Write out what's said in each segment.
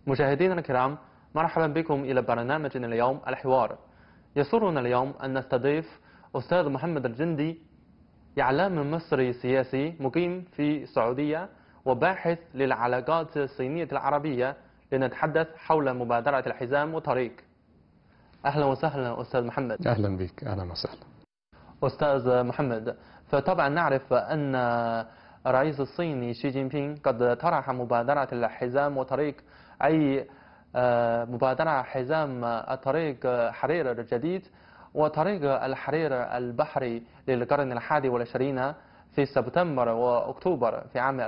مشاهدينا الكرام مرحبا بكم إلى برنامجنا اليوم الحوار يسرنا اليوم أن نستضيف أستاذ محمد الجندي إعلام مصري سياسي مقيم في السعودية وباحث للعلاقات الصينية العربية لنتحدث حول مبادرة الحزام وطريق أهلا وسهلا أستاذ محمد اهلا بك اهلا وسهلا أستاذ محمد فطبعا نعرف أن الرئيس الصيني شي جين بينغ قد طرح مبادرة الحزام وطريق أي آه، مبادرة حزام الطريق حرير الجديد وطريق الحرير البحري للقرن الحادي والعشرين في سبتمبر وأكتوبر في عام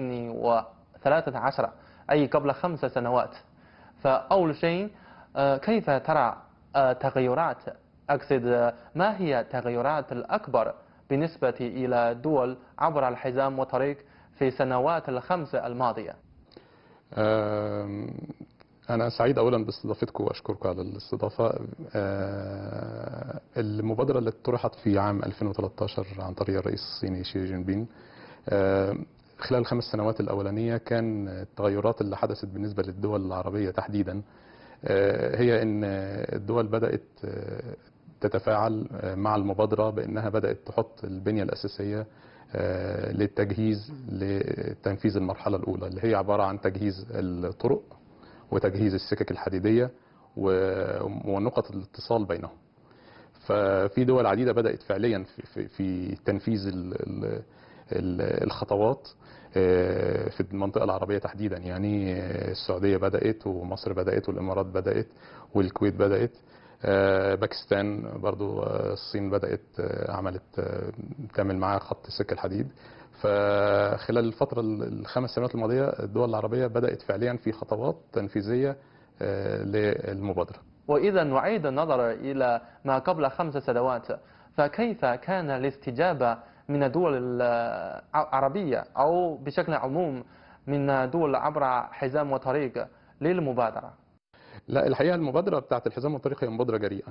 2013 أي قبل خمس سنوات فأول شيء آه، كيف ترى آه، تغيرات أقصد آه، ما هي التغيرات الأكبر بالنسبة إلى دول عبر الحزام وطريق في سنوات الخمس الماضية آم، انا سعيد اولا باستضافتكم واشكركم على الاستضافه آه، المبادره اللي طرحت في عام 2013 عن طريق الرئيس الصيني شي جين بين آه، خلال الخمس سنوات الاولانيه كان التغيرات اللي حدثت بالنسبه للدول العربيه تحديدا آه، هي ان الدول بدات آه، تتفاعل آه، مع المبادره بانها بدات تحط البنيه الاساسيه آه، للتجهيز لتنفيذ المرحله الاولى اللي هي عباره عن تجهيز الطرق وتجهيز السكك الحديديه و- ونقط الاتصال بينهم. ففي دول عديده بدات فعليا في, في, في تنفيذ ال ال ال الخطوات آه، في المنطقه العربيه تحديدا يعني آه، السعوديه بدات ومصر بدات والامارات بدات والكويت بدات آه، باكستان برضو آه، الصين بدات آه، عملت آه، تعمل معاها خط سكه الحديد فخلال الفتره ال- الخمس سنوات الماضيه الدول العربيه بدات فعليا في خطوات تنفيذيه آه، للمبادره وإذا نعيد النظر إلى ما قبل خمس سنوات فكيف كان الاستجابة من الدول العربية أو بشكل عموم من دول عبر حزام وطريق للمبادرة لا الحقيقه المبادره بتاعت الحزام والطريق هي مبادره جريئه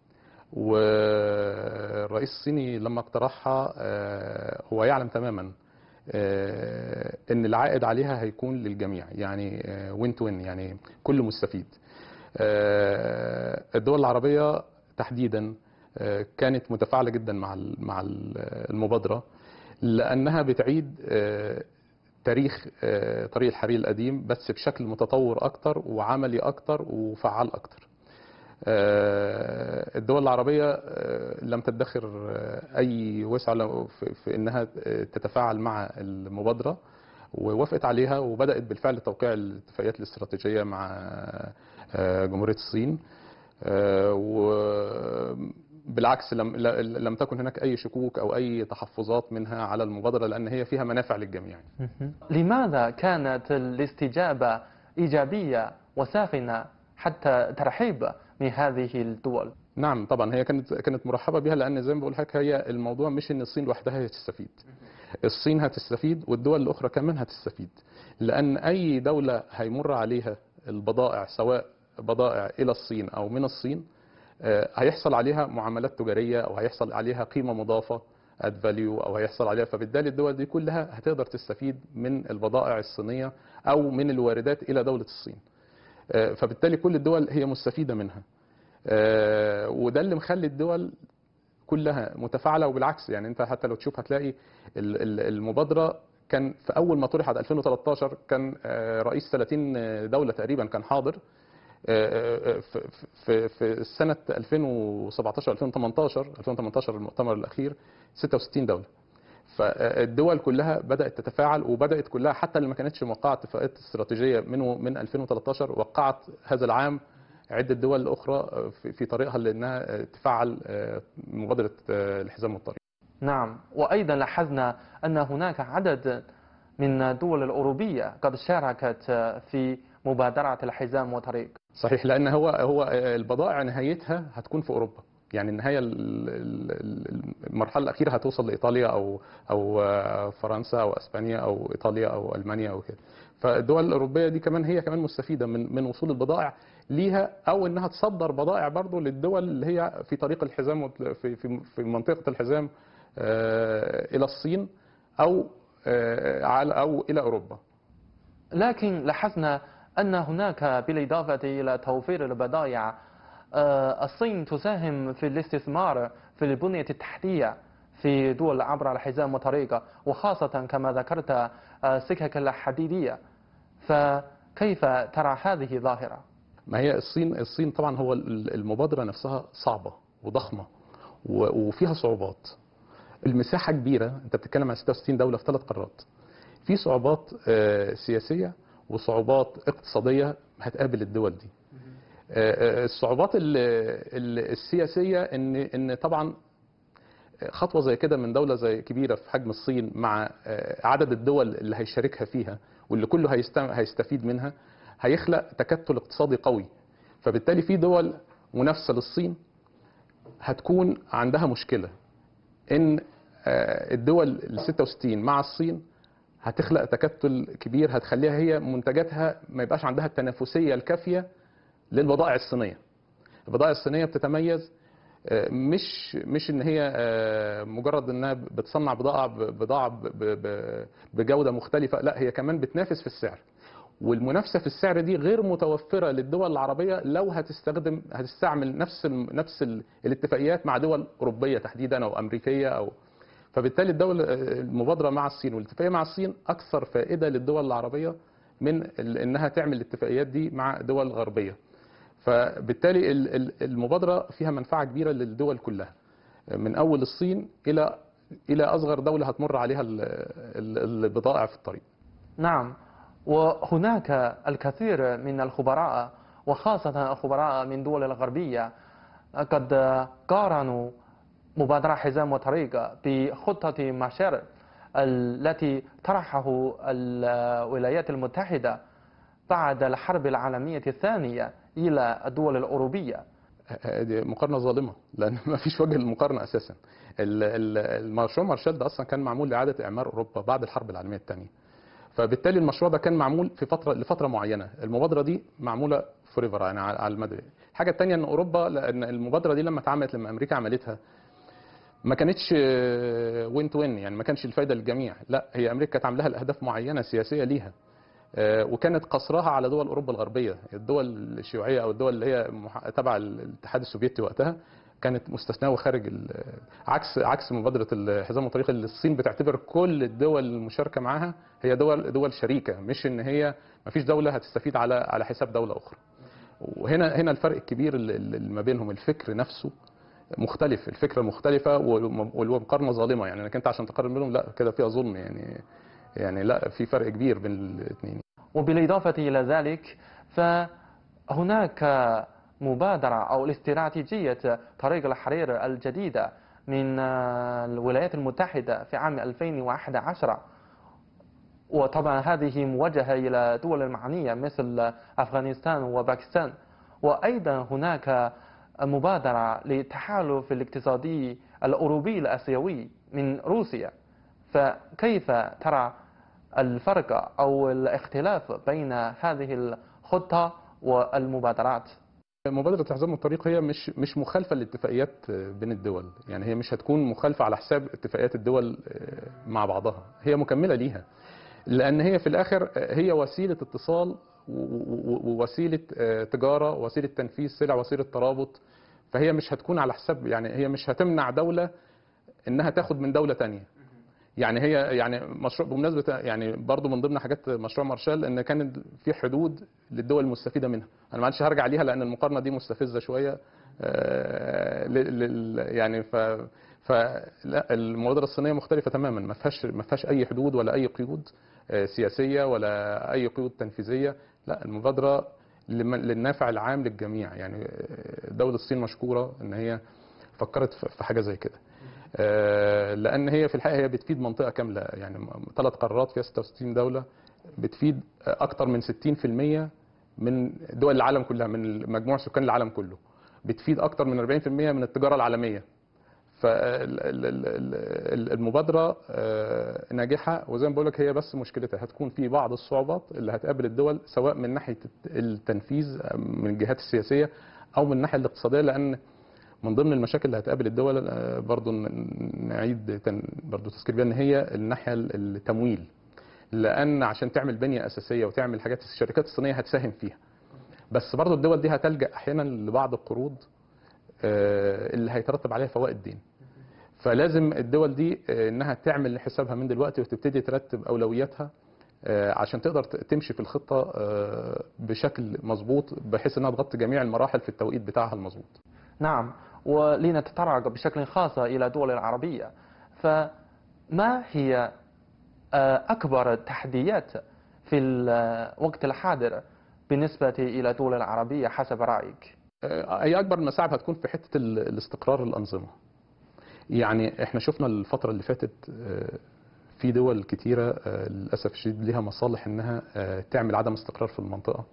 والرئيس الصيني لما اقترحها آه، هو يعلم تماما آه، ان العائد عليها هيكون للجميع يعني وين تو وين يعني كل مستفيد آه، الدول العربيه تحديدا آه، كانت متفاعله جدا مع ال- مع ال- المبادره لانها بتعيد آه، تاريخ آه، طريق الحرير القديم بس بشكل متطور اكتر وعملي اكتر وفعال اكتر آه، الدول العربية آه، لم تدخر آه، أي وسع لو- في في أنها آه، تتفاعل مع المبادرة ووافقت عليها وبدأت بالفعل توقيع الاتفاقيات الاستراتيجية مع آه، جمهورية الصين آه، وبالعكس لم لم تكن هناك أي شكوك أو أي تحفظات منها على المبادرة لأن هي فيها منافع للجميع لماذا كانت الاستجابة إيجابية وساخنة حتى ترحيب من هذه الدول نعم طبعا هي كانت كانت مرحبه بها لان زي ما بقول لحضرتك هي الموضوع مش ان الصين لوحدها هي تستفيد الصين هتستفيد والدول الاخرى كمان هتستفيد لان اي دوله هيمر عليها البضائع سواء بضائع الى الصين او من الصين آه، هيحصل عليها معاملات تجاريه او هيحصل عليها قيمه مضافه اد فاليو او هيحصل عليها فبالتالي الدول دي كلها هتقدر تستفيد من البضائع الصينيه او من الواردات الى دوله الصين آه، فبالتالي كل الدول هي مستفيده منها آه، وده اللي مخلي الدول كلها متفاعله وبالعكس يعني انت حتى لو تشوف هتلاقي ال- ال- المبادره كان في اول ما طرحت 2013 كان آه، رئيس 30 دوله تقريبا كان حاضر آه، آه، في في في سنه 2017 2018 2018 المؤتمر الاخير 66 دوله فالدول كلها بدات تتفاعل وبدات كلها حتى اللي ما كانتش موقعه اتفاقات استراتيجيه من من 2013 وقعت هذا العام عده دول اخرى في في طريقها لانها تفعل مبادره الحزام والطريق. نعم وأيضا لاحظنا أن هناك عدد من الدول الأوروبية قد شاركت في مبادرة الحزام وطريق صحيح لان هو هو البضائع نهايتها هتكون في اوروبا يعني النهايه ال- ال- المرحله الاخيره هتوصل لايطاليا او او فرنسا او اسبانيا او ايطاليا او المانيا او كده فالدول الاوروبيه دي كمان هي كمان مستفيده من من وصول البضائع ليها او انها تصدر بضائع برضه للدول اللي هي في طريق الحزام وت- في في في منطقه الحزام آه، الى الصين او آه، على او الى اوروبا لكن لاحظنا أن هناك بالإضافة إلى توفير البضائع آه، الصين تساهم في الاستثمار في البنية التحتية في دول عبر الحزام وطريقة وخاصة كما ذكرت آه، السكك الحديدية فكيف ترى هذه ظاهرة؟ ما هي الصين الصين طبعا هو ال- المبادره نفسها صعبه وضخمه و- وفيها صعوبات المساحه كبيره انت بتتكلم عن 66 دوله في ثلاث قارات في صعوبات آه، سياسيه وصعوبات اقتصاديه هتقابل الدول دي آه، آه، الصعوبات ال- ال- السياسيه ان ان طبعا خطوه زي كده من دوله زي كبيره في حجم الصين مع آه، عدد الدول اللي هيشاركها فيها واللي كله هيست- هيستفيد منها هيخلق تكتل اقتصادي قوي فبالتالي في دول منافسه للصين هتكون عندها مشكله ان آه، الدول ال 66 مع الصين هتخلق تكتل كبير هتخليها هي منتجاتها ما يبقاش عندها التنافسيه الكافيه للبضائع الصينيه. البضائع الصينيه بتتميز آه، مش مش ان هي آه، مجرد انها بتصنع بضاعه بضاعه ب- ب- بجوده مختلفه لا هي كمان بتنافس في السعر والمنافسه في السعر دي غير متوفره للدول العربيه لو هتستخدم هتستعمل نفس ال نفس ال الاتفاقيات مع دول اوروبيه تحديدا او امريكيه او فبالتالي الدول المبادره مع الصين والاتفاقيه مع الصين اكثر فائده للدول العربيه من ال- انها تعمل الاتفاقيات دي مع دول غربيه فبالتالي ال- ال- المبادره فيها منفعه كبيره للدول كلها من اول الصين الى الى اصغر دوله هتمر عليها ال- ال- البضائع في الطريق نعم وهناك الكثير من الخبراء وخاصة الخبراء من دول الغربية قد قارنوا مبادرة حزام وطريق بخطة مارشال التي طرحه الولايات المتحدة بعد الحرب العالمية الثانية إلى الدول الأوروبية دي مقارنه ظالمه لان ما فيش وجه للمقارنه اساسا ال- ال- المشروع مارشال ده اصلا كان معمول لاعاده اعمار اوروبا بعد الحرب العالميه الثانيه فبالتالي المشروع ده كان معمول في فتره لفتره معينه المبادره دي معموله فوريفر يعني على على المدى الحاجه الثانيه ان اوروبا لان المبادره دي لما اتعملت لما امريكا عملتها ما كانتش وين تو وين يعني ما كانش الفايده للجميع لا هي امريكا كانت عاملاها لاهداف معينه سياسيه ليها آه، وكانت قصرها على دول اوروبا الغربيه الدول الشيوعيه او الدول اللي هي مح- تبع الاتحاد السوفيتي وقتها كانت مستثناه وخارج ال- عكس عكس مبادره الحزام والطريق اللي الصين بتعتبر كل الدول المشاركه معاها هي دول دول شريكه مش ان هي ما فيش دوله هتستفيد على على حساب دوله اخرى وهنا هنا الفرق الكبير اللي اللي ما بينهم الفكر نفسه مختلف الفكره مختلفه والم- والمقارنه ظالمه يعني انك انت عشان تقارن بينهم لا كده فيها ظلم يعني يعني لا في فرق كبير بين الاثنين وبالإضافة إلى ذلك فهناك مبادرة أو الاستراتيجية طريق الحرير الجديدة من الولايات المتحدة في عام 2011 وطبعا هذه موجهة إلى دول المعنية مثل أفغانستان وباكستان وأيضا هناك مبادرة للتحالف الاقتصادي الأوروبي الآسيوي من روسيا فكيف ترى الفرق أو الاختلاف بين هذه الخطة والمبادرات مبادره الحزام والطريق هي مش مش مخالفه لاتفاقيات بين الدول يعني هي مش هتكون مخالفه على حساب اتفاقيات الدول مع بعضها هي مكمله ليها لان هي في الاخر هي وسيله اتصال و- و- ووسيله تجاره وسيله تنفيذ سلع وسيله ترابط فهي مش هتكون على حساب يعني هي مش هتمنع دوله انها تاخد من دوله تانية يعني هي يعني مشروع بمناسبه يعني برضو من ضمن حاجات مشروع مارشال ان كان في حدود للدول المستفيده منها انا ما عادش هرجع ليها لان المقارنه دي مستفزه شويه آه، لل- لل- يعني ف فلا المبادره الصينيه مختلفه تماما ما فيهاش ما فيهاش اي حدود ولا اي قيود آه، سياسيه ولا اي قيود تنفيذيه لا المبادره لمن- للنافع العام للجميع يعني آه، دوله الصين مشكوره ان هي فكرت في في حاجه زي كده آه، لان هي في الحقيقه هي بتفيد منطقه كامله يعني ثلاث قارات فيها 66 دوله بتفيد اكتر من 60% من دول العالم كلها من مجموع سكان العالم كله بتفيد اكتر من 40% من التجاره العالميه فالمبادره ناجحه وزي ما بقول لك هي بس مشكلتها هتكون في بعض الصعوبات اللي هتقابل الدول سواء من ناحيه التنفيذ من الجهات السياسيه او من الناحيه الاقتصاديه لان من ضمن المشاكل اللي هتقابل الدول آه، برضو ن- نعيد تن- برضو تذكير بيها ان هي الناحيه التمويل لان عشان تعمل بنيه اساسيه وتعمل حاجات الشركات الصينيه هتساهم فيها بس برضو الدول دي هتلجا احيانا لبعض القروض آه، اللي هيترتب عليها فوائد دين فلازم الدول دي آه، انها تعمل حسابها من دلوقتي وتبتدي ترتب اولوياتها آه، عشان تقدر ت- تمشي في الخطه آه، بشكل مظبوط بحيث انها تغطي جميع المراحل في التوقيت بتاعها المظبوط نعم ولنتطرق بشكل خاص إلى الدول العربية فما هي آه، أكبر التحديات في الوقت الحاضر بالنسبة إلى الدول العربية حسب رأيك؟ آه، هي اكبر المساعب هتكون في حته ال- الاستقرار الانظمه يعني احنا شفنا الفتره اللي فاتت آه، في دول كتيره آه، للاسف الشديد ليها مصالح انها آه، تعمل عدم استقرار في المنطقه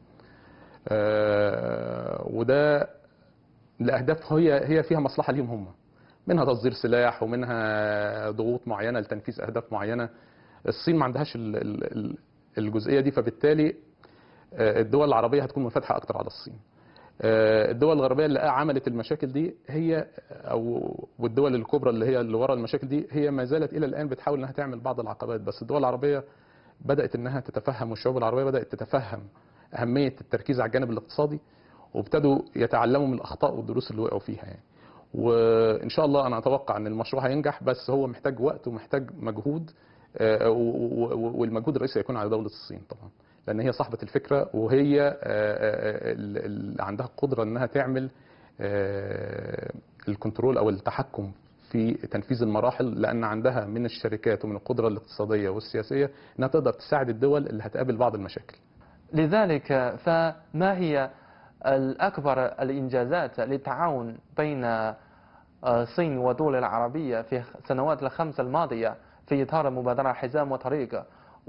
آه، وده لاهداف هي هي فيها مصلحه ليهم هم منها تصدير سلاح ومنها ضغوط معينه لتنفيذ اهداف معينه الصين ما عندهاش ال- ال- ال- الجزئيه دي فبالتالي آه، الدول العربيه هتكون منفتحه اكتر على الصين آه، الدول الغربيه اللي عملت المشاكل دي هي او والدول الكبرى اللي هي اللي ورا المشاكل دي هي ما زالت الى الان بتحاول انها تعمل بعض العقبات بس الدول العربيه بدات انها تتفهم والشعوب العربيه بدات تتفهم اهميه التركيز على الجانب الاقتصادي وابتدوا يتعلموا من الاخطاء والدروس اللي وقعوا فيها يعني وان شاء الله انا اتوقع ان المشروع هينجح بس هو محتاج وقت ومحتاج مجهود آه، و- و- و- والمجهود الرئيسي هيكون على دوله الصين طبعا لان هي صاحبه الفكره وهي آه، آه، ال- اللي عندها القدره انها تعمل آه، الكنترول او التحكم في تنفيذ المراحل لان عندها من الشركات ومن القدره الاقتصاديه والسياسيه انها تقدر تساعد الدول اللي هتقابل بعض المشاكل لذلك فما هي الأكبر الإنجازات للتعاون بين آه، الصين والدول العربية في السنوات الخمس الماضية في إطار مبادرة حزام وطريق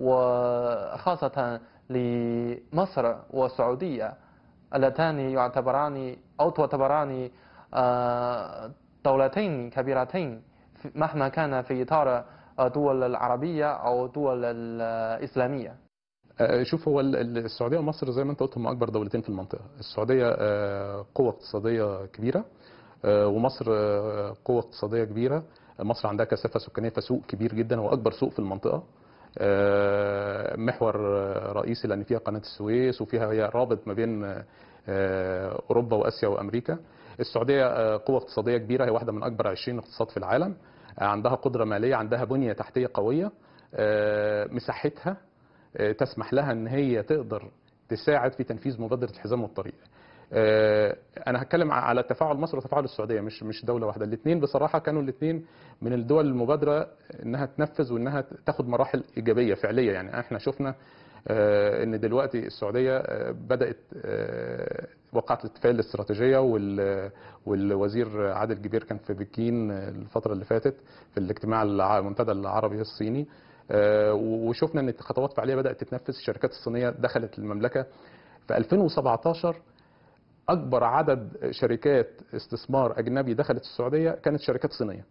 وخاصة لمصر والسعودية اللتان يعتبران أو تعتبران آه، دولتين كبيرتين في- مهما كان في إطار الدول العربية أو الدول الإسلامية آه، شوف هو ال- ال- السعوديه ومصر زي ما انت قلت هم اكبر دولتين في المنطقه السعوديه آه، قوه اقتصاديه كبيره آه، ومصر آه، قوه اقتصاديه كبيره مصر عندها كثافه سكانيه فسوق كبير جدا هو اكبر سوق في المنطقه آه، محور آه، رئيسي لان فيها قناه السويس وفيها هي رابط ما بين آه، اوروبا واسيا وامريكا السعوديه آه، قوه اقتصاديه كبيره هي واحده من اكبر 20 اقتصاد في العالم آه، عندها قدره ماليه عندها بنيه تحتيه قويه آه، مساحتها آه، تسمح لها ان هي تقدر تساعد في تنفيذ مبادره الحزام والطريق. آه، انا هتكلم ع- على تفاعل مصر وتفاعل السعوديه مش مش دوله واحده، الاثنين بصراحه كانوا الاثنين من الدول المبادره انها تنفذ وانها تاخد مراحل ايجابيه فعليه يعني احنا شفنا آه، ان دلوقتي السعوديه آه، بدات آه، وقعت الاتفاقيه الاستراتيجيه وال- والوزير عادل جبير كان في بكين آه، الفتره اللي فاتت في الاجتماع الع- المنتدى العربي الصيني آه، وشفنا ان خطوات فعليه بدات تتنفذ الشركات الصينيه دخلت المملكه في 2017 اكبر عدد شركات استثمار اجنبي دخلت السعوديه كانت شركات صينيه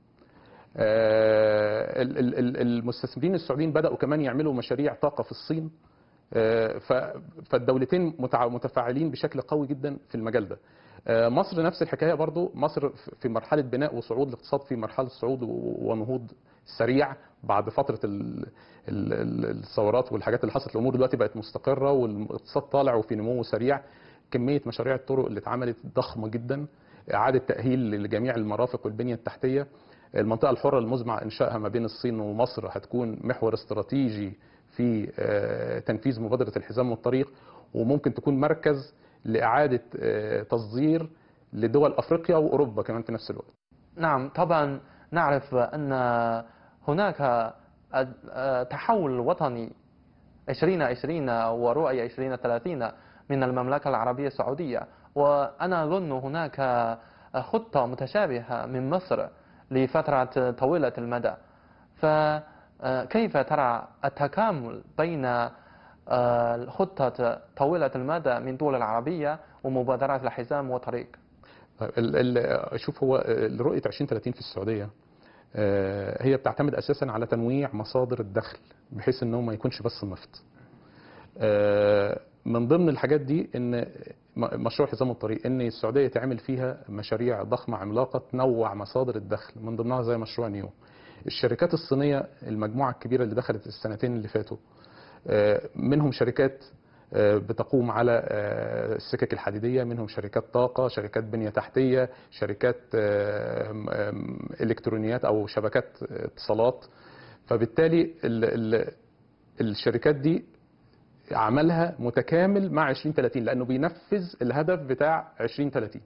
آه، ال- ال- ال- المستثمرين السعوديين بداوا كمان يعملوا مشاريع طاقه في الصين آه، ف- فالدولتين متع- متفاعلين بشكل قوي جدا في المجال ده آه، مصر نفس الحكايه برضو مصر في مرحله بناء وصعود الاقتصاد في مرحله صعود و- ونهوض سريع بعد فتره ال- ال- ال- الثورات والحاجات اللي حصلت الامور دلوقتي بقت مستقره والاقتصاد طالع وفي نمو سريع كميه مشاريع الطرق اللي اتعملت ضخمه جدا اعاده تاهيل لجميع المرافق والبنيه التحتيه المنطقه الحره المزمع انشائها ما بين الصين ومصر هتكون محور استراتيجي في آه، تنفيذ مبادره الحزام والطريق وممكن تكون مركز لاعاده آه، تصدير لدول افريقيا واوروبا كمان في نفس الوقت نعم طبعا نعرف أن هناك تحول وطني 2020 ورؤية 2030 من المملكة العربية السعودية وأنا أظن هناك خطة متشابهة من مصر لفترة طويلة المدى فكيف ترى التكامل بين الخطة طويلة المدى من دول العربية ومبادرات الحزام وطريق طيب ال- ال- شوف هو رؤيه 2030 في السعوديه آه، هي بتعتمد اساسا على تنويع مصادر الدخل بحيث انه ما يكونش بس النفط آه، من ضمن الحاجات دي ان م- مشروع حزام الطريق ان السعوديه تعمل فيها مشاريع ضخمه عملاقه تنوع مصادر الدخل من ضمنها زي مشروع نيو الشركات الصينيه المجموعه الكبيره اللي دخلت السنتين اللي فاتوا آه، منهم شركات آه، بتقوم على آه، السكك الحديديه منهم شركات طاقه شركات بنيه تحتيه شركات آم، آم، الكترونيات او شبكات اتصالات فبالتالي ال ال الشركات دي عملها متكامل مع 2030 لانه بينفذ الهدف بتاع 2030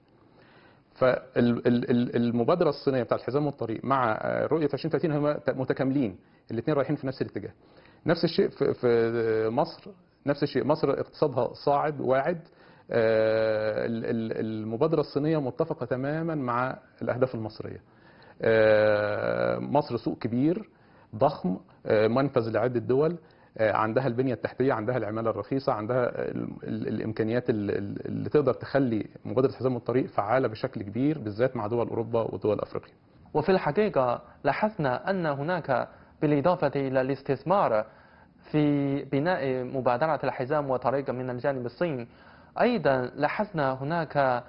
فالمبادره الصينيه بتاعت الحزام والطريق مع آه، رؤيه 2030 هم متكاملين الاثنين رايحين في نفس الاتجاه نفس الشيء في في مصر نفس الشيء مصر اقتصادها صاعد واعد آه، ال- ال- المبادره الصينيه متفقه تماما مع الاهداف المصريه آه، مصر سوق كبير ضخم آه، منفذ لعده دول آه، عندها البنيه التحتيه عندها العماله الرخيصه عندها ال- ال- الامكانيات ال- ال- اللي تقدر تخلي مبادره حزام الطريق فعاله بشكل كبير بالذات مع دول اوروبا ودول افريقيا وفي الحقيقة لاحظنا أن هناك بالإضافة إلى الاستثمار في بناء مبادرة الحزام وطريق من الجانب الصيني أيضا لاحظنا هناك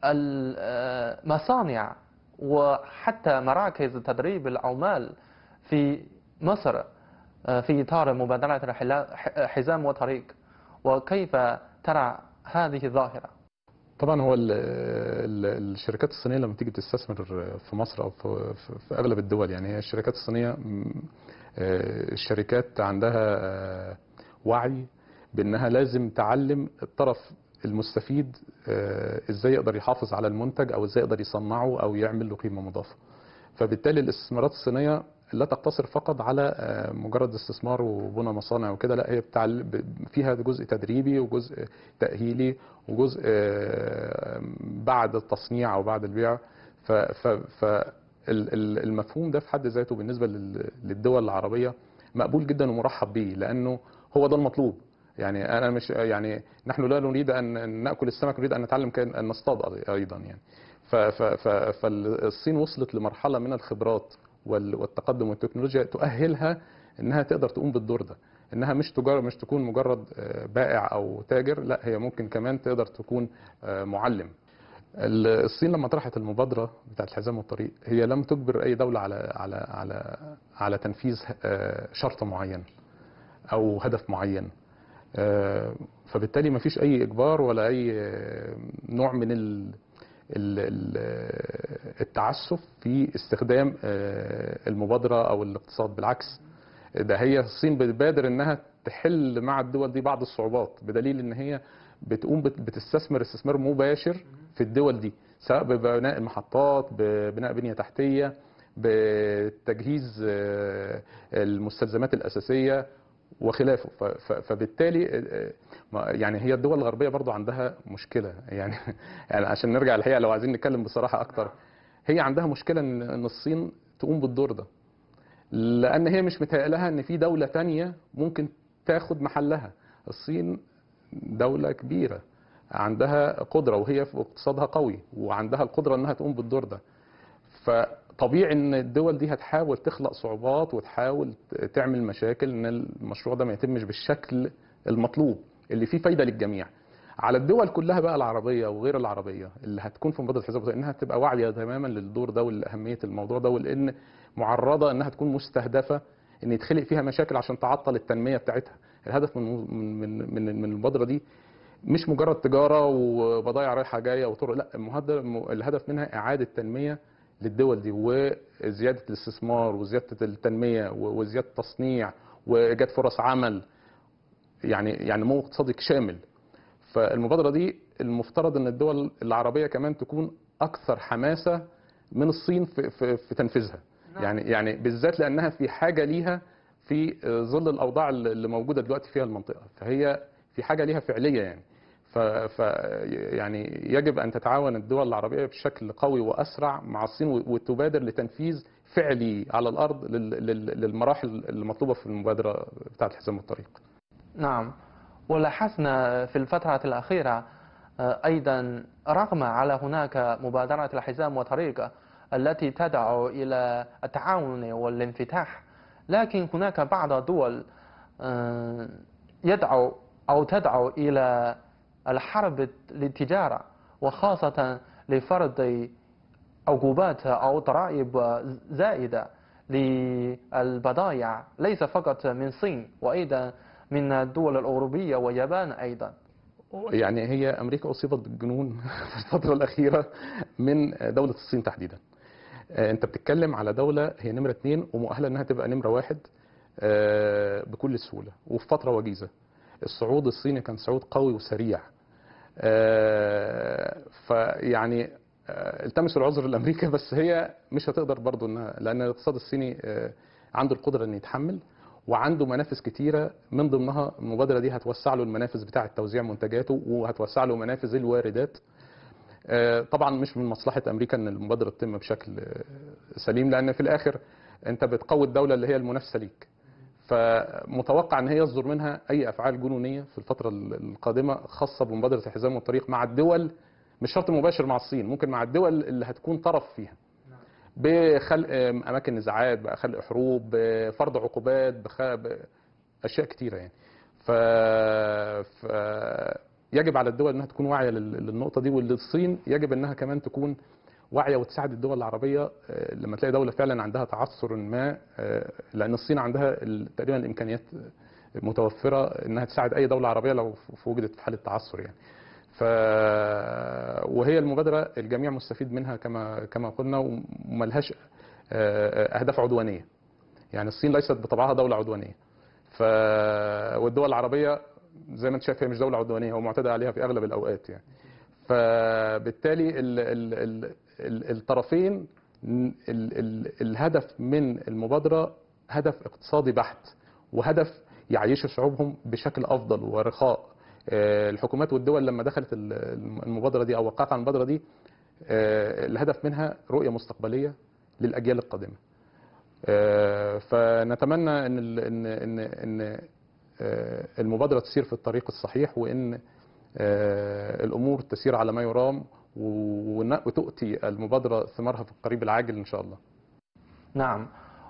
المصانع وحتى مراكز تدريب العمال في مصر في إطار مبادرة الحلا- حزام وطريق وكيف ترى هذه الظاهرة طبعا هو ال ال الشركات الصينيه لما تيجي تستثمر في مصر او في, في, في اغلب الدول يعني هي الشركات الصينيه م، آه، الشركات عندها آه، وعي بانها لازم تعلم الطرف المستفيد آه، ازاي يقدر يحافظ على المنتج او ازاي يقدر يصنعه او يعمل له قيمه مضافه فبالتالي الاستثمارات الصينيه لا تقتصر فقط على آه، مجرد استثمار وبنى مصانع وكده لا هي بتعل... ب- فيها جزء تدريبي وجزء تأهيلي وجزء آه، بعد التصنيع او بعد البيع ف... ف... ف... ال- ال- المفهوم ده في حد ذاته بالنسبه لل- للدول العربيه مقبول جدا ومرحب به لانه هو ده المطلوب يعني انا مش يعني نحن لا نريد ان أن ناكل السمك نريد ان نتعلم كيف ان نصطاد ايضا يعني ف- ف- ف- فالصين وصلت لمرحله من الخبرات وال- والتقدم والتكنولوجيا تؤهلها انها تقدر تقوم بالدور ده انها مش تجار مش تكون مجرد آه، بائع او تاجر لا هي ممكن كمان تقدر تكون آه، معلم ال- الصين لما طرحت المبادره بتاعت الحزام والطريق هي لم تجبر اي دوله على على على على تنفيذ آه، شرط معين او هدف معين آه، فبالتالي ما فيش اي اجبار ولا اي آه، نوع من ال ال- ال- التعسف في استخدام آه، المبادره او الاقتصاد بالعكس ده هي الصين بتبادر انها تحل مع الدول دي بعض الصعوبات بدليل ان هي بتقوم بت- بتستثمر استثمار مباشر في الدول دي سواء ببناء المحطات ببناء بنيه تحتيه بتجهيز آه، المستلزمات الاساسيه وخلافه ف- ف- فبالتالي آه، ما- يعني هي الدول الغربيه برضو عندها مشكله يعني يعني عشان نرجع الحقيقه لو عايزين نتكلم بصراحه اكتر هي عندها مشكله ان ان الصين تقوم بالدور ده لان هي مش متهيألها ان في دوله تانية ممكن تاخد محلها الصين دوله كبيره عندها قدره وهي في اقتصادها قوي وعندها القدره انها تقوم بالدور ده فطبيعي ان الدول دي هتحاول تخلق صعوبات وتحاول تعمل مشاكل ان المشروع ده ما يتمش بالشكل المطلوب اللي فيه فايده للجميع على الدول كلها بقى العربيه وغير العربيه اللي هتكون في مبادره الحزب انها تبقى واعيه تماما للدور ده ولاهميه الموضوع ده ولان معرضه انها تكون مستهدفه ان يتخلق فيها مشاكل عشان تعطل التنميه بتاعتها الهدف من من من, من المبادره دي مش مجرد تجاره وبضايع رايحه جايه وطرق لا المهدف الهدف منها اعاده تنميه للدول دي وزياده الاستثمار وزياده التنميه وزياده التصنيع وايجاد فرص عمل يعني يعني نمو اقتصادي شامل فالمبادره دي المفترض ان الدول العربيه كمان تكون اكثر حماسه من الصين في في, في تنفيذها نعم. يعني يعني بالذات لانها في حاجه ليها في ظل الاوضاع اللي موجوده دلوقتي فيها المنطقه فهي في حاجه ليها فعليه يعني ف, ف يعني يجب ان تتعاون الدول العربيه بشكل قوي واسرع مع الصين وتبادر لتنفيذ فعلي على الارض لل- لل- للمراحل المطلوبه في المبادره بتاعه الحزام والطريق. نعم ولاحظنا في الفترة الأخيرة آه، أيضا رغم على هناك مبادرة الحزام وطريق التي تدعو إلى التعاون والانفتاح لكن هناك بعض الدول آه، يدعو أو تدعو إلى الحرب للتجارة وخاصة لفرض عقوبات أو ضرائب زائدة للبضائع ليس فقط من الصين وأيضا من الدول الأوروبية واليابان أيضا يعني هي امريكا اصيبت بالجنون في الفتره الاخيره من دوله الصين تحديدا آه، انت بتتكلم على دوله هي نمره اثنين ومؤهله انها تبقى نمره واحد آه، بكل سهوله وفي فتره وجيزه الصعود الصيني كان صعود قوي وسريع آه، فيعني آه، التمسوا العذر لامريكا بس هي مش هتقدر برضو انها لان الاقتصاد الصيني آه، عنده القدره انه يتحمل وعنده منافذ كتيره من ضمنها المبادره دي هتوسع له المنافذ بتاعه توزيع منتجاته وهتوسع له منافذ الواردات آه، طبعا مش من مصلحه امريكا ان المبادره تتم بشكل آه، سليم لان في الاخر انت بتقوي الدوله اللي هي المنافسه ليك فمتوقع ان هي يصدر منها اي افعال جنونيه في الفتره القادمه خاصه بمبادره الحزام والطريق مع الدول مش شرط مباشر مع الصين ممكن مع الدول اللي هتكون طرف فيها بخلق اماكن نزاعات بخلق حروب بفرض عقوبات بخ... اشياء كتيره يعني ف... ف يجب على الدول انها تكون واعيه لل- للنقطه دي وللصين يجب انها كمان تكون واعيه وتساعد الدول العربيه آه، لما تلاقي دوله فعلا عندها تعثر ما آه، لان الصين عندها ال- تقريبا الامكانيات متوفره انها تساعد اي دوله عربيه لو ف- وجدت في حاله تعثر يعني ف وهي المبادره الجميع مستفيد منها كما كما قلنا وملهاش آه، اهداف عدوانيه يعني الصين ليست بطبعها دوله عدوانيه ف والدول العربيه زي ما انت شايف هي مش دوله عدوانيه هو معتدى عليها في اغلب الاوقات يعني فبالتالي ال ال ال ال الطرفين ال ال الهدف من المبادره هدف اقتصادي بحت وهدف يعيش شعوبهم بشكل افضل ورخاء آه، الحكومات والدول لما دخلت ال- المبادره دي او وقعت على المبادره دي آه، الهدف منها رؤيه مستقبليه للاجيال القادمه آه، فنتمنى ان ال- ان ان ان آه، المبادره تسير في الطريق الصحيح وان آه، الامور تسير على ما يرام ون- وتؤتي المبادره ثمارها في القريب العاجل ان شاء الله نعم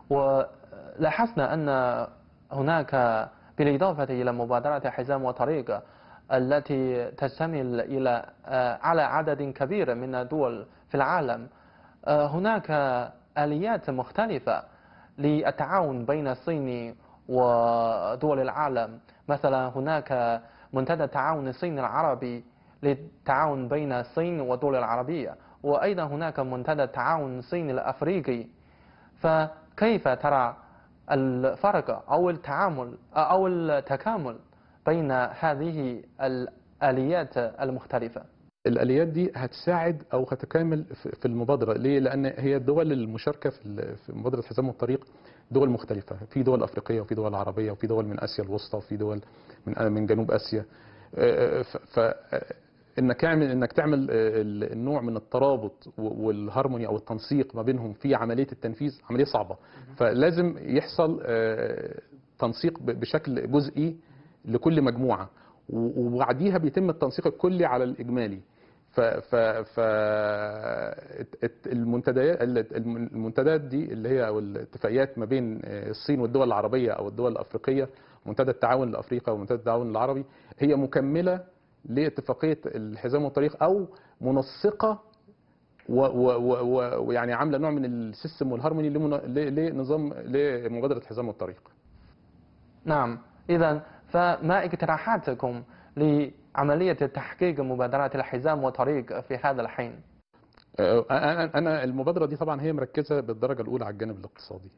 ولاحظنا أن هناك بالإضافة إلى مبادرة حزام وطريق التي تشتمل إلى آه، على عدد كبير من الدول في العالم آه، هناك آليات مختلفة للتعاون بين الصين ودول العالم مثلا هناك منتدى التعاون الصيني العربي للتعاون بين الصين والدول العربية وأيضا هناك منتدى التعاون الصيني الأفريقي فكيف ترى الفرق أو التعامل أو التكامل بين هذه الآليات المختلفة الاليات دي هتساعد او هتكامل في في المبادره ليه لان هي الدول المشاركه في ال- في مبادره حزام الطريق دول مختلفه في دول افريقيه وفي دول عربيه وفي دول من اسيا الوسطى وفي دول من من جنوب اسيا آه، ف ف- انك تعمل انك تعمل آه، ال- النوع من الترابط و- والهارموني او التنسيق ما بينهم في عمليه التنفيذ عمليه صعبه فلازم يحصل آه، تنسيق ب- بشكل جزئي لكل مجموعه و- وبعديها بيتم التنسيق الكلي على الاجمالي ف ف ف الت- الت- المنتديات ال- الم- المنتديات دي اللي هي او الاتفاقيات ما بين آه، الصين والدول العربيه او الدول الافريقيه منتدى التعاون الافريقي ومنتدى التعاون العربي هي مكمله لاتفاقيه الحزام والطريق او منسقه و- و- و- و- ويعني عامله نوع من السيستم والهارموني لمنا- ل- لنظام لمبادره الحزام والطريق نعم إذا فما اقتراحاتكم لعملية تحقيق مبادرة الحزام وطريق في هذا الحين آه، انا انا المبادره دي طبعا هي مركزه بالدرجه الاولى على الجانب الاقتصادي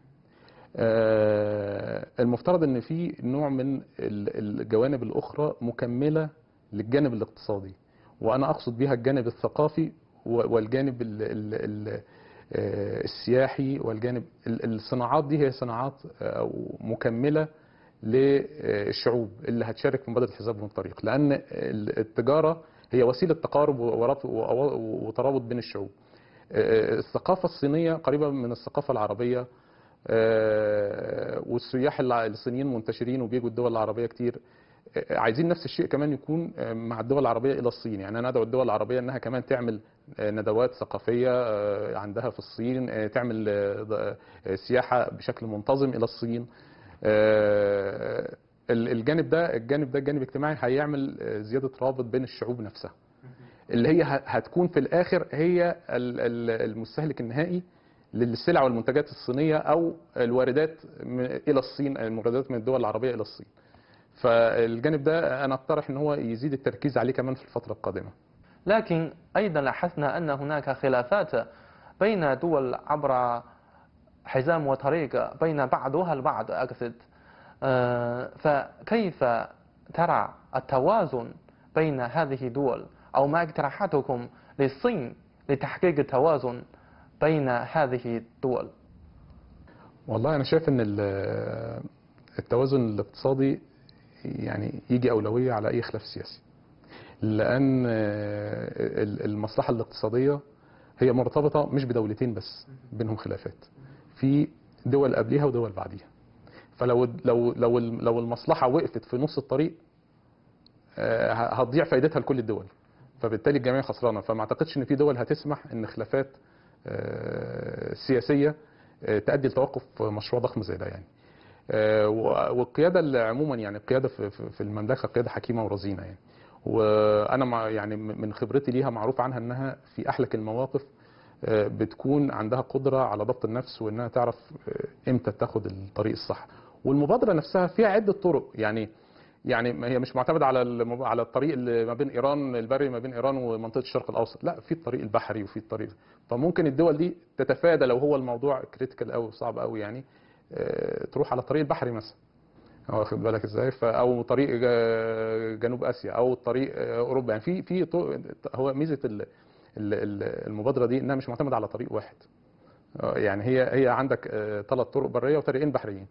آه، المفترض ان في نوع من ال- الجوانب الاخرى مكمله للجانب الاقتصادي وانا اقصد بها الجانب الثقافي و- والجانب ال ال ال آه، السياحي والجانب ال- الصناعات دي هي صناعات آه، أو مكمله للشعوب اللي هتشارك في مبادره حزام الطريق لان ال- التجاره هي وسيله تقارب وربط- و- وترابط بين الشعوب آه، الثقافه الصينيه قريبه من الثقافه العربيه آه، والسياح الع- الصينيين منتشرين وبيجوا الدول العربيه كتير آه، عايزين نفس الشيء كمان يكون آه، مع الدول العربيه الى الصين يعني انا ادعو الدول العربيه انها كمان تعمل آه، ندوات ثقافيه آه، عندها في الصين آه، تعمل آه، ض- آه، سياحه بشكل منتظم الى الصين آه، ال- الجانب ده الجانب ده الجانب الاجتماعي هيعمل آه، زياده رابط بين الشعوب نفسها اللي هي ه- هتكون في الاخر هي ال- ال- المستهلك النهائي للسلع والمنتجات الصينيه او الواردات من- الى الصين المواردات من الدول العربيه الى الصين فالجانب ده انا اقترح ان هو يزيد التركيز عليه كمان في الفتره القادمه لكن أيضا لاحظنا أن هناك خلافات بين دول عبر حزام وطريق بين بعضها البعض أقصد آه، فكيف ترى التوازن بين هذه الدول أو ما اقتراحاتكم للصين لتحقيق التوازن بين هذه الدول والله انا شايف ان ال- التوازن الاقتصادي يعني يجي اولويه على اي خلاف سياسي لان ال- المصلحه الاقتصاديه هي مرتبطه مش بدولتين بس بينهم خلافات في دول قبليها ودول بعديها فلو لو لو لو المصلحه وقفت في نص الطريق آه، هتضيع فائدتها لكل الدول فبالتالي الجميع خسرانه فما اعتقدش ان في دول هتسمح ان خلافات آه، سياسيه آه، تؤدي لتوقف مشروع ضخم زي ده يعني آه، و- والقياده اللي عموما يعني القياده في في- في المملكه قياده حكيمه ورزينه يعني وانا مع يعني من خبرتي ليها معروف عنها انها في احلك المواقف آه، بتكون عندها قدره على ضبط النفس وانها تعرف آه، امتى تاخد الطريق الصح والمبادره نفسها فيها عده طرق يعني يعني ما هي مش معتمده على المب- على الطريق اللي ما بين ايران البري ما بين ايران ومنطقه الشرق الاوسط لا في الطريق البحري وفي الطريق فممكن الدول دي تتفادى لو هو الموضوع كريتيكال قوي وصعب قوي يعني آه، تروح على الطريق البحري مثلا واخد بالك ازاي ف- او طريق جا- جنوب اسيا او طريق آه، اوروبا يعني في في طرق- هو ميزه ال- ال- ال- المبادره دي انها مش معتمده على طريق واحد آه، يعني هي هي عندك ثلاث طرق بريه وطريقين بحريين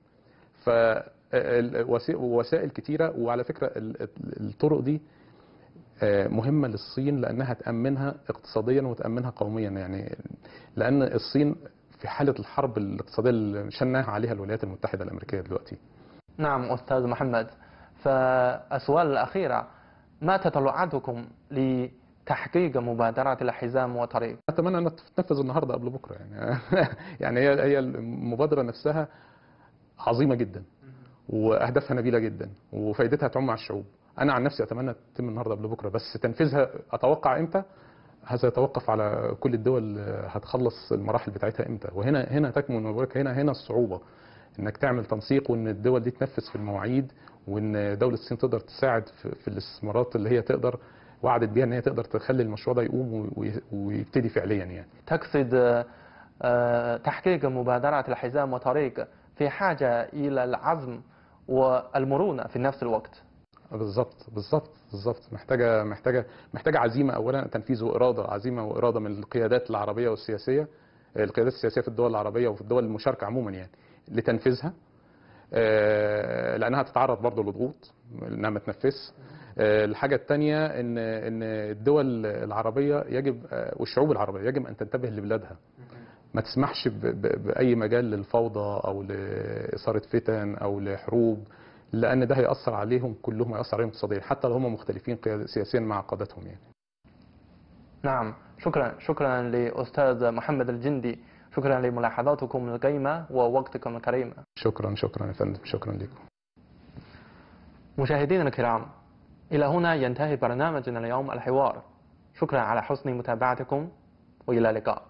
فوسائل كتيره وعلى فكره ال- ال- الطرق دي آه، مهمه للصين لانها تامنها اقتصاديا وتامنها قوميا يعني لان الصين في حاله الحرب الاقتصاديه اللي شنها عليها الولايات المتحده الامريكيه دلوقتي نعم أستاذ محمد فالسؤال الأخيرة ما تطلعاتكم لتحقيق مبادرة الحزام وطريق اتمنى انها تنفذ النهارده قبل بكره يعني يعني هي هي المبادره نفسها عظيمه جدا واهدافها نبيله جدا وفائدتها تعم على الشعوب انا عن نفسي اتمنى تتم النهارده قبل بكره بس تنفيذها اتوقع امتى هذا يتوقف على كل الدول هتخلص المراحل بتاعتها امتى وهنا هنا تكمن أنا بقول لك هنا هنا الصعوبه انك تعمل تنسيق وان الدول دي تنفذ في المواعيد وان دوله الصين تقدر تساعد في, في الاستثمارات اللي هي تقدر وعدت بيها ان هي تقدر تخلي المشروع ده يقوم وي- ويبتدي فعليا يعني تقصد آه، تحقيق مبادرة الحزام وطريق في حاجة إلى العزم والمرونة في نفس الوقت بالظبط بالظبط بالظبط محتاجه محتاجه محتاجه عزيمه اولا تنفيذ واراده عزيمه واراده من القيادات العربيه والسياسيه القيادات السياسيه في الدول العربيه وفي الدول المشاركه عموما يعني لتنفيذها آه، لانها تتعرض برضه لضغوط انها ما تنفذش آه، الحاجه الثانيه ان ان الدول العربيه يجب آه، والشعوب العربيه يجب ان تنتبه لبلادها ما تسمحش ب- ب- باي مجال للفوضى او لاثاره فتن او لحروب لان ده هياثر عليهم كلهم هياثر عليهم اقتصاديا حتى لو هم مختلفين قياد- سياسيا مع قادتهم يعني نعم شكرا شكرا لأستاذ محمد الجندي شكرا لملاحظاتكم القيمة ووقتكم الكريم شكرا شكرا يا فندم شكرا لكم مشاهدينا الكرام إلى هنا ينتهي برنامجنا اليوم الحوار شكرا على حسن متابعتكم وإلى اللقاء